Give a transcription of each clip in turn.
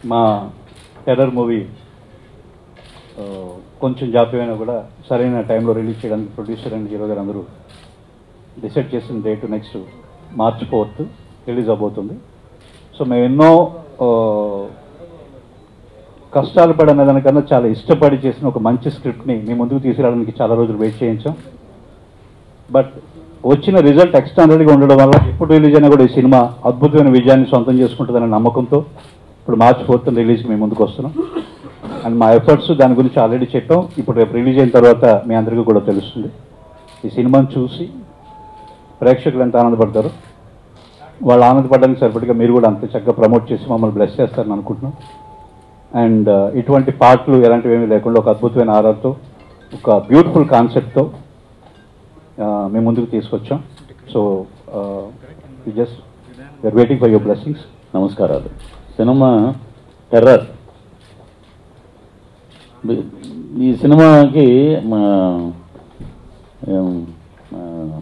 మా terror movie కొంచెం జాప్యమైనా కూడా సరైన టైంలో రిలీజ్ చేయడానికి ప్రొడ్యూసర్ అండ్ హీరో గారు అందరూ డిసైడ్ చేసిన date next March fourth release అవబోతుంది సో మేము ఎన్నో ఆ, కష్టాలు పడిన దానికన్నా చాలా ఇష్టపడి చేసిన ఒక మంచి స్క్రిప్ట్ని మీ ముందుకు తీసుకురావడానికి చాలా రోజులు వెయిట్ చేయించాం బట్ వచ్చిన రిజల్ట్ ఎక్స్టాండర్డ్గా ఉండడం వల్ల ఎప్పుడు రిలీజ్ అయినా కూడా ఈ సినిమా అద్భుతమైన విజయాన్ని సొంతం చేసుకుంటుందనే నమ్మకంతో ఇప్పుడు మార్చ్ ఫోర్త్ రిలీజ్కి మేము ముందుకు వస్తున్నాం అండ్ మా ఎఫర్ట్స్ దాని గురించి ఆల్రెడీ చెప్పాం ఇప్పుడు రేపు రిలీజ్ అయిన తర్వాత మీ అందరికీ కూడా తెలుస్తుంది ఈ సినిమాని చూసి ప్రేక్షకులు ఎంత ఆనందపడతారు వాళ్ళు ఆనందపడడానికి సరిపడిగా మీరు కూడా అంతే చక్కగా ప్రమోట్ చేసి మమ్మల్ని బ్లెస్ చేస్తారని అనుకుంటున్నాం అండ్ ఇటువంటి పాటలు ఎలాంటివి ఏమీ లేకుండా ఒక అద్భుతమైన ఆరాతో ఒక బ్యూటిఫుల్ కాన్సెప్ట్తో మేము ముందుకు తీసుకొచ్చాం so just we're waiting for your blessings నమస్కారాలు సినిమా టెర్రర్ ఈ- ఈ సినిమాకి మా ఏం, మా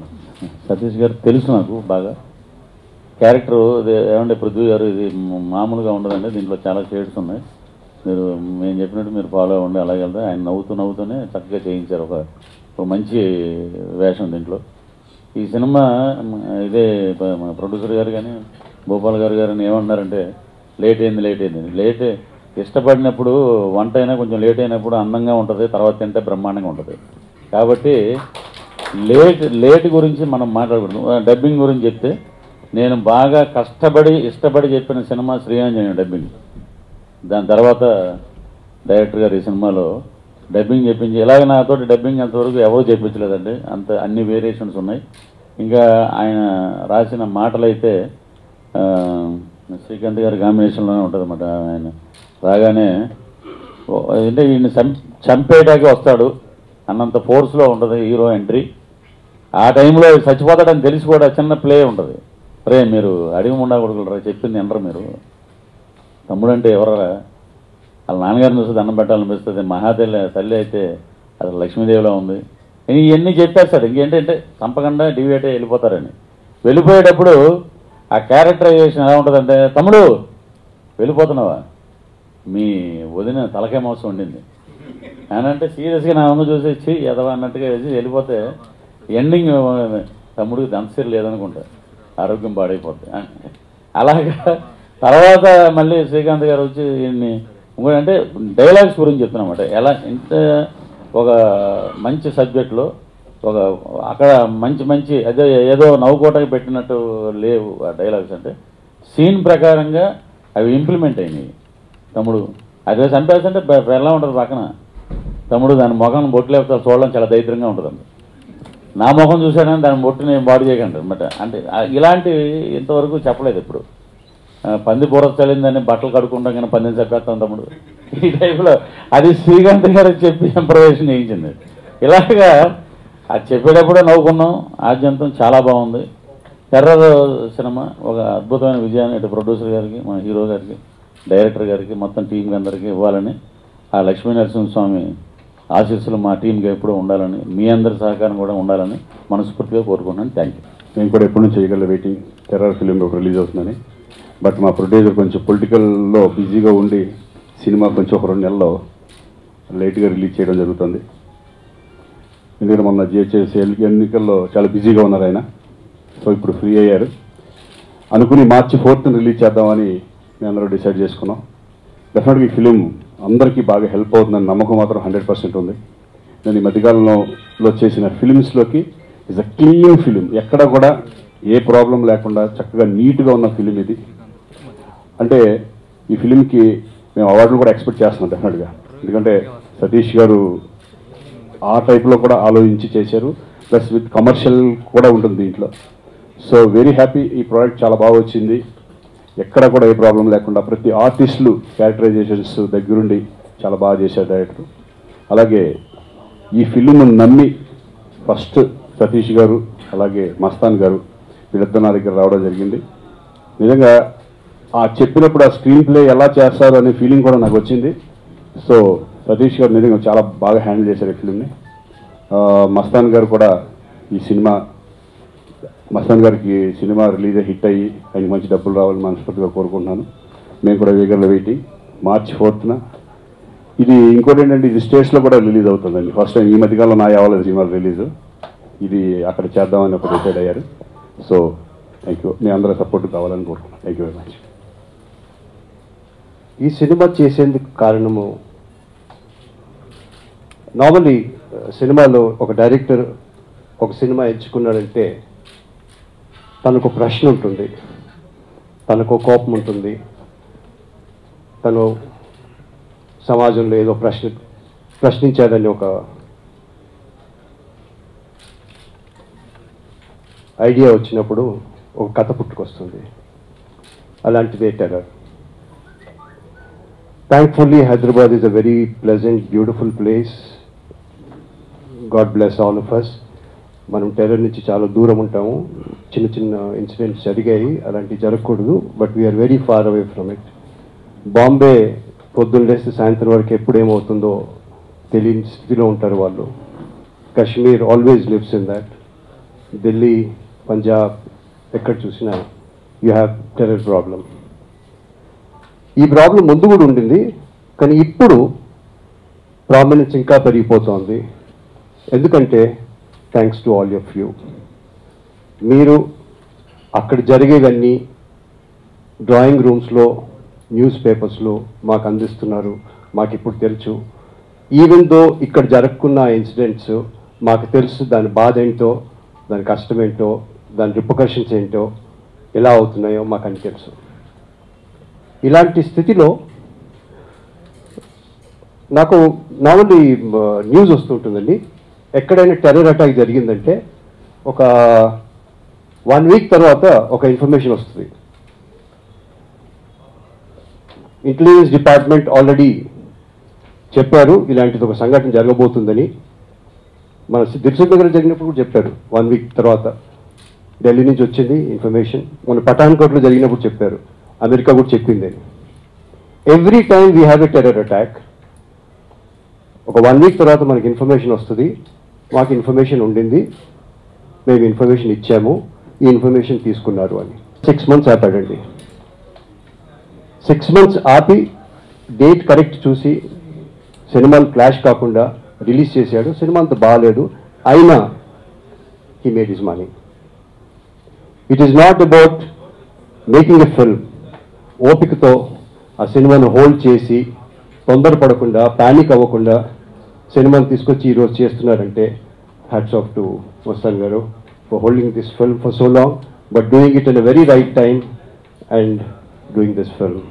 సతీష్ గారు తెలుసు నాకు బాగా క్యారెక్టర్ ఇది ఏమంటే పృథ్వీ గారు ఇది మా- మామూలుగా ఉండదండి దీంట్లో చాలా షేడ్స్ ఉన్నాయి మీరు మేము చెప్పినట్టు మీరు ఫాలో అవ్వండి అలాగే వెళ్తే ఆయన నవ్వుతూ నవ్వుతూనే చక్కగా చేయించారు ఒక ఒక మంచి వేషం దీంట్లో ఈ సినిమా మ, ఇదే ప- మన ప్రొడ్యూసర్ గారు కానీ భూపాల్ గారు గారు ఏమన్నారంటే లేట్ అయింది లేట్ అయింది లేట్ ఇష్టపడినప్పుడు వంట అయినా కొంచెం లేట్ అయినప్పుడు అందంగా ఉంటుంది తర్వాత తింటే బ్రహ్మాండంగా ఉంటుంది కాబట్టి లేట్ లేట్ గురించి మనం మాట్లాడకూడదు డబ్బింగ్ గురించి చెప్తే నేను బాగా కష్టపడి ఇష్టపడి చెప్పిన సినిమా శ్రీయాంజనేయ డబ్బింగ్ దాని తర్వాత డైరెక్టర్ గారు ఈ సినిమాలో డబ్బింగ్ చెప్పించి ఇలాగ నాతోటి డబ్బింగ్ అంతవరకు ఎవరు చెప్పించలేదండి అంత అన్ని వేరియేషన్స్ ఉన్నాయి ఇంకా ఆయన రాసిన మాటలైతే ఆ, శ్రీకాంత్ గారి కాంబినేషన్లోనే ఉంటుంది అన్నమాట ఆయన రాగానే ఓ, అంటే ఈయన చం- చంపేయడానికి వస్తాడు అన్నంత ఫోర్స్లో ఉంటుంది హీరో ఎంట్రీ ఆ టైంలో చచ్చిపోతాడని తెలిసి కూడా చిన్న ప్లే ఉంటుంది రే మీరు అడిగి ఉండకూడదు రా చెప్పింది వినరు మీరు తమ్ముడు అంటే ఎవరా వాళ్ళ నాన్నగారిని చూస్తే దండం పెట్టాలనిపిస్తుంది మహాతల్లి తల్లి అయితే అసలు లక్ష్మీదేవిలో ఉంది ఇక ఇవన్నీ చెప్పేస్తాడు ఇంకేంటంటే చంపకుండా డివేట్ అయ్యి వెళ్ళిపోతారని వెళ్ళిపోయేటప్పుడు ఆ క్యారెక్టరైజేషన్ ఎలా ఉంటుందంటే తమ్ముడు వెళ్ళిపోతున్నావా మీ వదిన తలకాయ మోసం ఉండింది అని అంటే సీరియస్గా నా వంగ చూసి ఇచ్చి ఎదవా అన్నట్టుగా వేసి వెళ్ళిపోతే ఎండింగ్ తమ్ముడికి దంతసిరి లేదనుకుంటా ఆరోగ్యం పాడైపోతుంది అలాగా తర్వాత మళ్ళీ శ్రీకాంత్ గారు వచ్చి ఈయన్ని ఇంకోటి అంటే డైలాగ్స్ గురించి చెప్తున్నమాట ఎలా ఇంత ఒక మంచి సబ్జెక్ట్లో ఒక అక్కడ మంచి మంచి అదే ఏదో నవ్వుకోవటానికి పెట్టినట్టు లేవు ఆ డైలాగ్స్ అంటే సీన్ ప్రకారంగా అవి ఇంప్లిమెంట్ అయినాయి తమ్ముడు అదే చంపేస్తుంటే ఎలా ఉంటుంది పక్కన తమ్ముడు దాని ముఖం బొట్లు లేకపోతే చూడడం చాలా దరిద్రంగా ఉంటుందండి నా ముఖం చూశానని దాని బొట్టు నేను బాడీ చేయకండి అనమాట అంటే ఆ ఇలాంటివి ఇంతవరకు చెప్పలేదు ఇప్పుడు ఆ, పంది బుర్ర చల్లిందని బట్టలు కడుక్కుంటాం కానీ పందిని చెప్పేస్తాం తమ్ముడు ఈ టైప్లో అది శ్రీకాంత్ గారు చెప్పి ఇంప్రవేషన్ చేయించింది ఇలాగా అది చెప్పేటప్పుడే నవ్వుకున్నాం ఆద్యంతం చాలా బాగుంది టెర్రర్ సినిమా ఒక అద్భుతమైన విజయాన్ని ఇటు ప్రొడ్యూసర్ గారికి మన హీరో గారికి డైరెక్టర్ గారికి మొత్తం టీంకి అందరికీ ఇవ్వాలని ఆ లక్ష్మీ నరసింహస్వామి ఆశీస్సులు మా టీంకి ఎప్పుడూ ఉండాలని మీ అందరి సహకారం కూడా ఉండాలని మనస్ఫూర్తిగా కోరుకుంటున్నాను థ్యాంక్ యూ నేను కూడా ఎప్పటి నుంచి చేయగల వెయిటింగ్ టెర్రర్ ఫిలిం ఒక రిలీజ్ అవుతుందని బట్ మా ప్రొడ్యూసర్ కొంచెం పొలిటికల్లో బిజీగా ఉండి సినిమా కొంచెం ఒక రెండు నెలల్లో లేట్గా రిలీజ్ చేయడం జరుగుతుంది ఎందుకంటే మొన్న జిహెచ్ఎస్ ఎన్నికల్లో చాలా బిజీగా ఉన్నారు ఆయన సో ఇప్పుడు ఫ్రీ అయ్యారు అనుకుని మార్చి ఫోర్త్ రిలీజ్ చేద్దామని మేము అందరూ డిసైడ్ చేసుకున్నాం డెఫినెట్గా ఈ ఫిలిం అందరికీ బాగా హెల్ప్ అవుతుందని నమ్మకం మాత్రం హండ్రెడ్ పర్సెంట్ ఉంది నేను ఈ మధ్యకాలంలో లో చేసిన ఫిలిమ్స్లోకి ఇస్ అ క్లీన్ ఫిలిం ఎక్కడ కూడా ఏ ప్రాబ్లం లేకుండా చక్కగా నీట్గా ఉన్న ఫిలిం ఇది అంటే ఈ ఫిలింకి మేము అవార్డులు కూడా ఎక్స్పెక్ట్ చేస్తున్నాం డెఫినెట్గా ఎందుకంటే సతీష్ గారు ఆ టైప్లో కూడా ఆలోచించి చేశారు ప్లస్ విత్ కమర్షియల్ కూడా ఉంటుంది దీంట్లో సో వెరీ హ్యాపీ ఈ ప్రోడక్ట్ చాలా బాగా వచ్చింది ఎక్కడ కూడా ఏ ప్రాబ్లం లేకుండా ప్రతి ఆర్టిస్టులు క్యారెక్టరైజేషన్స్ దగ్గరుండి చాలా బాగా చేశారు డైరెక్టర్ అలాగే ఈ ఫిల్మ్ నమ్మి ఫస్ట్ సతీష్ గారు అలాగే మస్తాన్ గారు వీళ్ళిద్దరు నా దగ్గర రావడం జరిగింది నిజంగా ఆ చెప్పినప్పుడు ఆ స్క్రీన్ ప్లే ఎలా చేస్తారు అనే ఫీలింగ్ కూడా నాకు వచ్చింది సో సతీష్ గారు నిజంగా చాలా బాగా హ్యాండిల్ చేశారు ఈ ఫిలింని ఆ, మస్తాన్ గారు కూడా ఈ సినిమా మస్తాన్ గారికి సినిమా రిలీజ్ హిట్ అయ్యి ఆయనకి మంచి డబ్బులు రావాలని మనస్ఫూర్తిగా కోరుకుంటున్నాను మేము కూడా వీగర్లో వెయిటింగ్ మార్చ్ ఫోర్త్న ఇది ఇంకోటి ఏంటంటే ఇది స్టేట్స్లో కూడా రిలీజ్ అవుతుందండి ఫస్ట్ టైం ఈ మధ్యకాలంలో నా అవ్వలేదు సినిమా రిలీజ్ ఇది అక్కడ చేద్దామని ఒక డిసైడ్ అయ్యారు సో థ్యాంక్ యూ మీ అందరూ సపోర్ట్ కావాలని కోరుకుంటున్నాను థ్యాంక్ యూ వెరీ మచ్ ఈ సినిమా చేసేందుకు కారణము నార్మల్లీ సినిమాలో ఒక డైరెక్టర్ ఒక సినిమా ఎంచుకున్నాడంటే తనకు ఒక ప్రశ్న ఉంటుంది తనకు ఒక కోపం ఉంటుంది తను సమాజంలో ఏదో ప్రశ్న ప్రశ్నించాడని ఒక ఐడియా వచ్చినప్పుడు ఒక కథ పుట్టుకొస్తుంది అలాంటిదే terror Thankfully, Hyderabad is a very pleasant, beautiful place. God bless all of us. మనం టెర్రర్ నుంచి చాలా దూరం ఉంటాము చిన్న చిన్న ఇన్సిడెంట్స్ జరిగాయి అలాంటివి జరగకూడదు but we are very far away from it Bombay పొద్దున్న లేస్తే సాయంత్రం వరకు ఎప్పుడు ఏమవుతుందో తెలియని స్థితిలో ఉంటారు వాళ్ళు Kashmir always lives in that Delhi Punjab ఎక్కడ చూసినా యూ హ్యావ్ టెర్రర్ ప్రాబ్లమ్ ఈ ప్రాబ్లం ముందు కూడా ఉండింది కానీ ఇప్పుడు ప్రామినెన్స్ ఇంకా పెరిగిపోతోంది ఎందుకంటే thanks to all of you మీరు అక్కడ జరిగేవన్నీ డ్రాయింగ్ రూమ్స్లో న్యూస్ పేపర్స్లో మాకు అందిస్తున్నారు మాకు ఇప్పుడు తెలుసు ఈవెన్ దో ఇక్కడ జరగకున్న ఇన్సిడెంట్స్ మాకు తెలుసు దాని బాధ ఏంటో దాని కష్టం ఏంటో దాని రిపకర్షన్స్ ఏంటో ఎలా అవుతున్నాయో మాకు అని తెలుసు ఇలాంటి స్థితిలో నాకు నార్మల్లీ న్యూస్ వస్తుంటుందండి ఎక్కడైనా టెర్రర్ అటాక్ జరిగిందంటే ఒక వన్ వీక్ తర్వాత ఒక ఇన్ఫర్మేషన్ వస్తుంది ఇంటెలిజెన్స్ డిపార్ట్మెంట్ ఆల్రెడీ చెప్పారు ఇలాంటిది ఒక సంఘటన జరగబోతుందని మన దిల్సుఖ్ నగర్ జరిగినప్పుడు కూడా చెప్పారు వన్ వీక్ తర్వాత ఢిల్లీ నుంచి వచ్చింది ఇన్ఫర్మేషన్ మన పఠాన్కోట్లో జరిగినప్పుడు చెప్పారు అమెరికా కూడా చెప్పింది every time we have a terror attack ఒక వన్ వీక్ తర్వాత మనకి ఇన్ఫర్మేషన్ వస్తుంది మాకు ఇన్ఫర్మేషన్ ఉండింది మేము ఇన్ఫర్మేషన్ ఇచ్చాము ఈ ఇన్ఫర్మేషన్ తీసుకున్నారు అని సిక్స్ మంత్స్ ఆపాడండి సిక్స్ మంత్స్ ఆపి డేట్ కరెక్ట్ చూసి సినిమాలు క్లాష్ కాకుండా రిలీజ్ చేశాడు సినిమా అంత బాగాలేదు అయినా he made his money it is not about making a film ఓపికతో ఆ సినిమాను హోల్డ్ చేసి తొందరపడకుండా పానిక్ అవ్వకుండా సినిమాని తీసుకొచ్చి ఈరోజు చేస్తున్నారంటే హ్యాట్స్ ఆఫ్ టు వస్తాన్ గారు for holding this film for so long but doing it in a very right time and doing this film